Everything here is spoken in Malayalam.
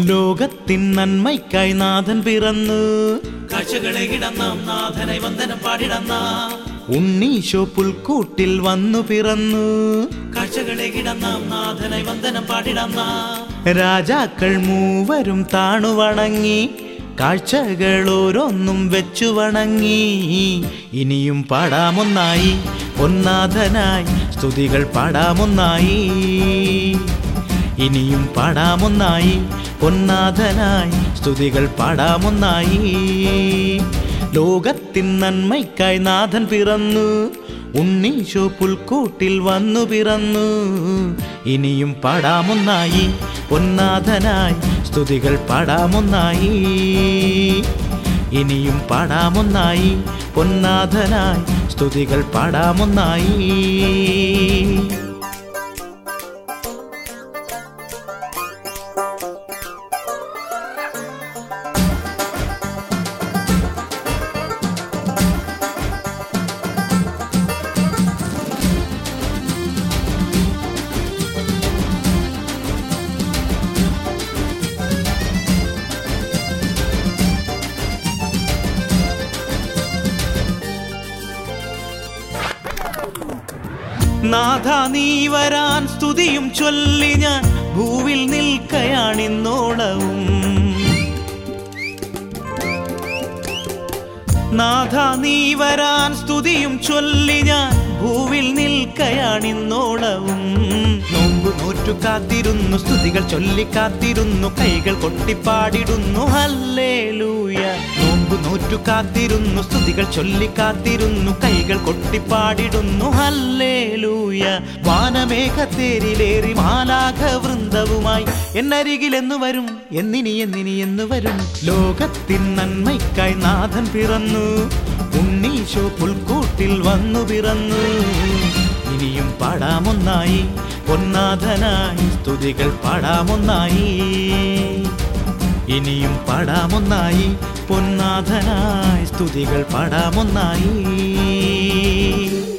ലോകത്തിൻ നന്മയ്ക്കായി നാഥൻ പിറന്നു കാഴ്ചകളെ കിടന്നാം നാഥനെ വന്ദനം പാടിടന്നാം ഉണ്ണീശോ പുൽക്കൂട്ടിൽ വന്നു പിറന്നു കാഴ്ചകളെ കിടന്നാം നാഥനെ വന്ദനം പാടിടന്നാം രാജാക്കൾ മൂവരും താണു വണങ്ങി കാഴ്ചകൾ ഓരോന്നും വെച്ചു വണങ്ങി ഇനിയും പാടാമൊന്നായി പൊന്നാഥനായി സ്തുതികൾ പാടാമൊന്നായി ഇനിയും പാടാമൊന്നായി പൊന്നാഥനായി സ്തുതികൾ പാടാമൊന്നായി ലോകത്തിൻ നന്മയ്ക്കായി നാഥൻ പിറന്നു ഉണ്ണീശോ പുൽക്കൂട്ടിൽ വന്നു പിറന്നു ഇനിയും പാടാമൊന്നായി പൊന്നാഥനായി സ്തുതികൾ പാടാമൊന്നായി ഇനിയും പാടാമൊന്നായി പൊന്നാഥനായി സ്തുതികൾ പാടാമൊന്നായി നാഥ നീ വരാൻ സ്തുതിയും ചൊല്ലി ഞാൻ ഭൂവിൽ നിൽക്കയാണിന്നോളവും നാഥ നീ വരാൻ സ്തുതിയും ചൊല്ലി ഞാൻ ഭൂവിൽ നിൽക്കയാണിന്നോളവും നോമ്പ് നോറ്റു കാത്തിരുന്നു സ്തുതികൾ ചൊല്ലി കാത്തിരുന്നു കൈകൾ കൊട്ടിപ്പാടിടുന്നു ഹല്ലേലൂയ നോമ്പ് നോറ്റു കാത്തിരുന്നു സ്തുതികൾ ചൊല്ലി കാത്തിരുന്നു കൈകൾ കൊട്ടിപ്പാടിടുന്നു ഹല്ലേലൂയ വാനമേഘത്തേരിലേറി മാലാഘ വൃന്ദവുമായി എന്നരികിലെന്നു വരും എന്നിനി എന്നിനി എന്ന് വരും ലോകത്തിൻ നന്മയ്ക്കായി നാഥൻ പിറന്നു ഉണ്ണീശോ പുൽക്കൂട്ടിൽ വന്നു പിറന്നു ഇനിയും പാടാമൊന്നായി പൊന്നാഥനായി സ്തുതികൾ പാടാമൊന്നായി ഇനിയും പാടാമൊന്നായി പൊന്നാഥനായി സ്തുതികൾ പാടാമൊന്നായി